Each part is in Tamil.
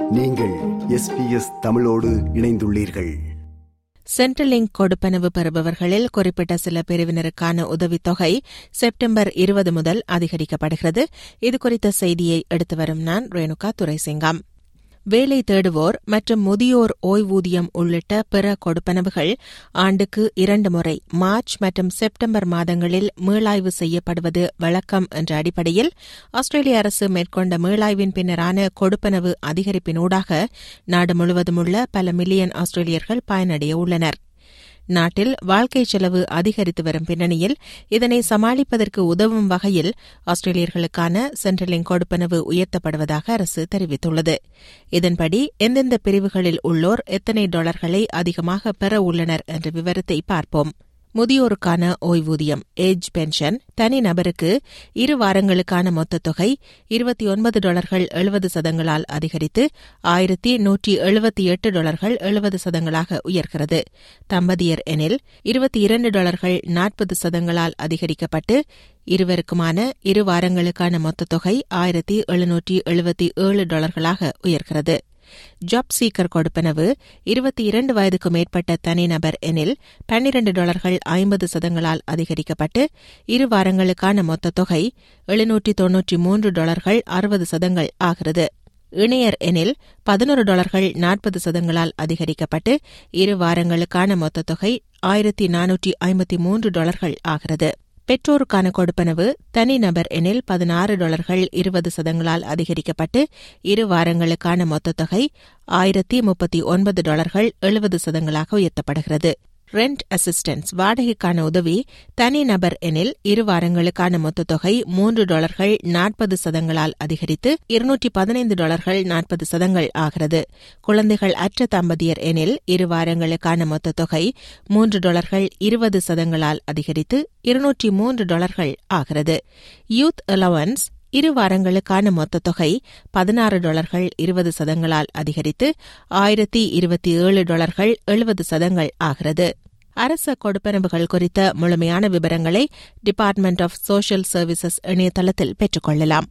நீங்கள் எஸ்பிஎஸ் தமிழோடு இணைந்துள்ளீர்கள் சென்ட்ரலிங்க் கொடுப்பனவு பெறுபவர்களில் குறிப்பிட்ட சில பிரிவினருக்கான உதவித்தொகை செப்டம்பர் இருபது முதல் அதிகரிக்கப்படுகிறது இதுகுறித்த செய்தியை எடுத்து வரும் நான் ரேணுகா துரைசிங்கம் வேலை தேடுவோர் மற்றும் முதியோர் ஓய்வூதியம் உள்ளிட்ட பிற கொடுப்பனவுகள் ஆண்டுக்கு இரண்டு முறை மார்ச் மற்றும் செப்டம்பர் மாதங்களில் மீளாய்வு செய்யப்படுவது வழக்கம் என்ற அடிப்படையில் ஆஸ்திரேலிய அரசு மேற்கொண்ட மீளாய்வின் பின்னரான கொடுப்பனவு அதிகரிப்பினூடாக நாடு முழுவதும் உள்ள பல மில்லியன் ஆஸ்திரேலியர்கள் பயனடைய உள்ளனர் நாட்டில் வாழ்க்கை செலவு அதிகரித்து வரும் பின்னணியில் இதனை சமாளிப்பதற்கு உதவும் வகையில் ஆஸ்திரேலியர்களுக்கான சென்ட்ரலிங் கொடுப்பனவு உயர்த்தப்படுவதாக அரசு தெரிவித்துள்ளது இதன்படி எந்தெந்த பிரிவுகளில் உள்ளோர் எத்தனை டாலர்களை அதிகமாக பெற உள்ளனர் என்ற விவரத்தை பார்ப்போம் முதியோருக்கான ஓய்வூதியம் ஏஜ் பென்ஷன் தனிநபருக்கு இரு வாரங்களுக்கான மொத்த தொகை இருபத்தி ஒன்பது டாலர்கள் எழுபது சதங்களால் அதிகரித்து ஆயிரத்தி நூற்றி எழுபத்தி எட்டு டாலர்கள் எழுபது சதங்களாக உயர்கிறது தம்பதியர் எனில் இருபத்தி இரண்டு டாலர்கள் நாற்பது சதங்களால் அதிகரிக்கப்பட்டு இருவருக்குமான இரு வாரங்களுக்கான மொத்த தொகை ஆயிரத்தி எழுநூற்றி எழுபத்தி ஏழு டாலர்களாக உயர்கிறது ஜாப் சீக்கர் கொடுப்பனவு இருபத்தி இரண்டு வயதுக்கு மேற்பட்ட தனிநபர் எனில் பன்னிரண்டு டாலர்கள் ஐம்பது சதங்களால் அதிகரிக்கப்பட்டு இரு வாரங்களுக்கான மொத்த தொகை எழுநூற்றி தொன்னூற்றி மூன்று டாலர்கள் அறுபது சதங்கள் ஆகிறது இணையர் எனில் பதினொரு டாலர்கள் நாற்பது சதங்களால் அதிகரிக்கப்பட்டு இரு வாரங்களுக்கான மொத்த தொகை ஆயிரத்தி நானூற்றி ஐம்பத்தி மூன்று டாலர்கள் ஆகிறது பெற்றோருக்கான கொடுப்பனவு தனிநபர் எனில் பதினாறு டாலர்கள் இருபது சதங்களால் அதிகரிக்கப்பட்டு இரு வாரங்களுக்கான மொத்த தொகை ஆயிரத்தி முப்பத்தி ஒன்பது டாலர்கள் எழுபது சதங்களாக உயர்த்தப்படுகிறது ரெண்ட் அசிஸ்டன்ஸ் வாடகைக்கான உதவி தனிநபர் எனில் இரு வாரங்களுக்கான மொத்த தொகை மூன்று டாலர்கள் நாற்பது சதங்களால் அதிகரித்து இருநூற்றி பதினைந்து டாலர்கள் நாற்பது சதங்கள் ஆகிறது குழந்தைகள் அற்ற தம்பதியர் எனில் இரு வாரங்களுக்கான மொத்த தொகை மூன்று டாலர்கள் இருபது சதங்களால் அதிகரித்து இருநூற்றி மூன்று டாலர்கள் ஆகிறது யூத் அலவன்ஸ் இரு வாரங்களுக்கான மொத்த தொகை பதினாறு டாலர்கள் இருபது சதங்களால் அதிகரித்து ஆயிரத்தி இருபத்தி ஏழு டாலர்கள் எழுபது சதங்கள் ஆகிறது அரச கொடுப்பனவுகள் குறித்த முழுமையான விவரங்களை டிபார்ட்மெண்ட் ஆஃப் சோஷியல் சர்வீசஸ் இணையதளத்தில் பெற்றுக்கொள்ளலாம்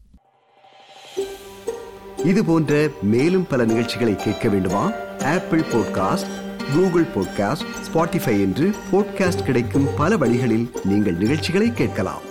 இது போன்ற மேலும் பல நிகழ்ச்சிகளை கேட்க வேண்டுமா Apple podcast Google podcast Spotify என்று பாட்காஸ்ட் கிடைக்கும் பல வழிகளில் நீங்கள் நிகழ்ச்சிகளை கேட்கலாம்